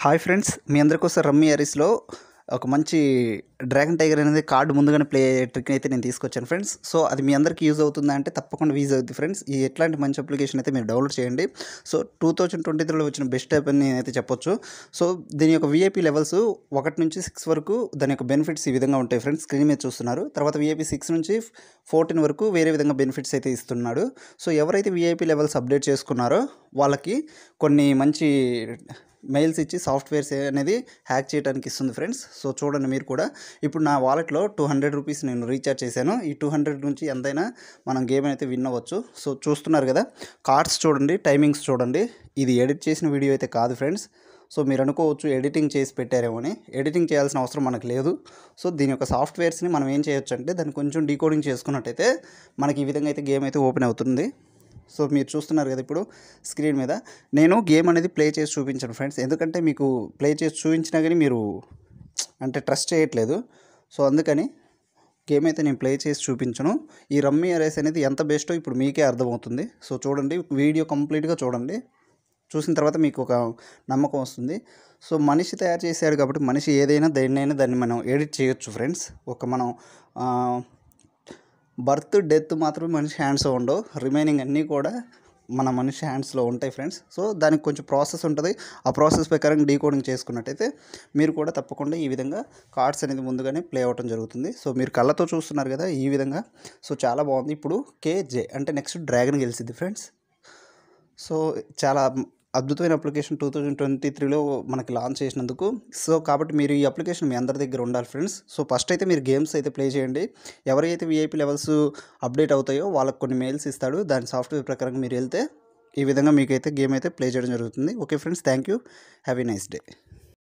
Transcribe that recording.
hi friends మీ అందరికీ వస్తే rummy అరీస్లో ఒక మంచి డ్రాగన్ టైగర్ అనేది కార్డు ముందుగానే ప్లే అయ్యే ట్రిక్ అయితే నేను తీసుకొచ్చాను ఫ్రెండ్స్ సో అది మీ అందరికీ యూజ్ అవుతుందా అంటే తప్పకుండా యూజ్ అవుతుంది ఫ్రెండ్స్ ఈ ఎట్లాంటి మంచి అప్లికేషన్ అయితే మీరు డౌన్లోడ్ చేయండి సో టూ థౌజండ్ ట్వంటీ త్రీలో వచ్చిన బెస్ట్ యాప్ అని నేనైతే చెప్పొచ్చు సో దీని యొక్క విఐపీ లెవెల్స్ ఒకటి నుంచి సిక్స్ వరకు దాని యొక్క బెనిఫిట్స్ ఈ విధంగా ఉంటాయి ఫ్రెండ్స్ స్క్రీన్ మీద చూస్తున్నారు తర్వాత విఐపీ సిక్స్ నుంచి ఫోర్టీన్ వరకు వేరే విధంగా బెనిఫిట్స్ అయితే ఇస్తున్నాడు సో ఎవరైతే విఐపీ లెవెల్స్ అప్డేట్ చేసుకున్నారో వాళ్ళకి కొన్ని మంచి మెయిల్స్ ఇచ్చి సాఫ్ట్వేర్స్ అనేది హ్యాక్ చేయడానికి ఇస్తుంది ఫ్రెండ్స్ సో చూడండి మీరు కూడా ఇప్పుడు నా వాలెట్లో టూ హండ్రెడ్ రూపీస్ నేను రీఛార్జ్ చేశాను ఈ టూ హండ్రెడ్ నుంచి ఎంతైనా మనం గేమ్ అయితే విన్ అవ్వచ్చు సో చూస్తున్నారు కదా కార్డ్స్ చూడండి టైమింగ్స్ చూడండి ఇది ఎడిట్ చేసిన వీడియో అయితే కాదు ఫ్రెండ్స్ సో మీరు అనుకోవచ్చు ఎడిటింగ్ చేసి పెట్టారేమో అని ఎడిటింగ్ చేయాల్సిన అవసరం మనకు లేదు సో దీని యొక్క సాఫ్ట్వేర్స్ని మనం ఏం చేయొచ్చు అంటే దాన్ని కొంచెం డీకోడింగ్ చేసుకున్నట్టయితే మనకి ఈ విధంగా అయితే గేమ్ అయితే ఓపెన్ అవుతుంది సో మీరు చూస్తున్నారు కదా ఇప్పుడు స్క్రీన్ మీద నేను గేమ్ అనేది ప్లే చేసి చూపించాను ఫ్రెండ్స్ ఎందుకంటే మీకు ప్లే చేసి చూపించినా కానీ మీరు అంటే ట్రస్ట్ చేయట్లేదు సో అందుకని గేమ్ అయితే నేను ప్లే చేసి చూపించను ఈ రమ్మీ అరేస్ అనేది ఎంత బెస్టో ఇప్పుడు మీకే అర్థమవుతుంది సో చూడండి వీడియో కంప్లీట్గా చూడండి చూసిన తర్వాత మీకు ఒక నమ్మకం వస్తుంది సో మనిషి తయారు చేశాడు కాబట్టి మనిషి ఏదైనా దేన్నైనా దాన్ని మనం ఎడిట్ చేయొచ్చు ఫ్రెండ్స్ ఒక మనం ఆ, బర్త్ డెత్ మాత్రమే మనిషి హ్యాండ్స్ ఉండవు రిమైనింగ్ అన్నీ కూడా మన మనిషి హ్యాండ్స్లో ఉంటాయి ఫ్రెండ్స్ సో దానికి కొంచెం ప్రాసెస్ ఉంటుంది ఆ ప్రాసెస్ ప్రకారం డీకోడింగ్ చేసుకున్నట్టయితే మీరు కూడా తప్పకుండా ఈ విధంగా కార్డ్స్ అనేది ముందుగానే ప్లే అవ్వడం జరుగుతుంది సో మీరు కళ్ళతో చూస్తున్నారు కదా ఈ విధంగా సో చాలా బాగుంది ఇప్పుడు కేజే అంటే నెక్స్ట్ డ్రాగన్ గెలిచింది ఫ్రెండ్స్ సో చాలా అద్భుతమైన అప్లికేషన్ టూ థౌజండ్ ట్వంటీ త్రీలో మనకి లాంచ్ చేసినందుకు సో కాబట్టి మీరు ఈ అప్లికేషన్ మీ అందరి దగ్గర ఉండాలి ఫ్రెండ్స్ సో ఫస్ట్ అయితే మీరు గేమ్స్ అయితే ప్లే చేయండి ఎవరైతే విఐపీ లెవెల్స్ అప్డేట్ అవుతాయో వాళ్ళకి కొన్ని మెయిల్స్ ఇస్తాడు దాని సాఫ్ట్వేర్ ప్రకారం మీరు వెళ్తే ఈ విధంగా మీకైతే గేమ్ అయితే ప్లే చేయడం జరుగుతుంది okay friends thank you have a nice day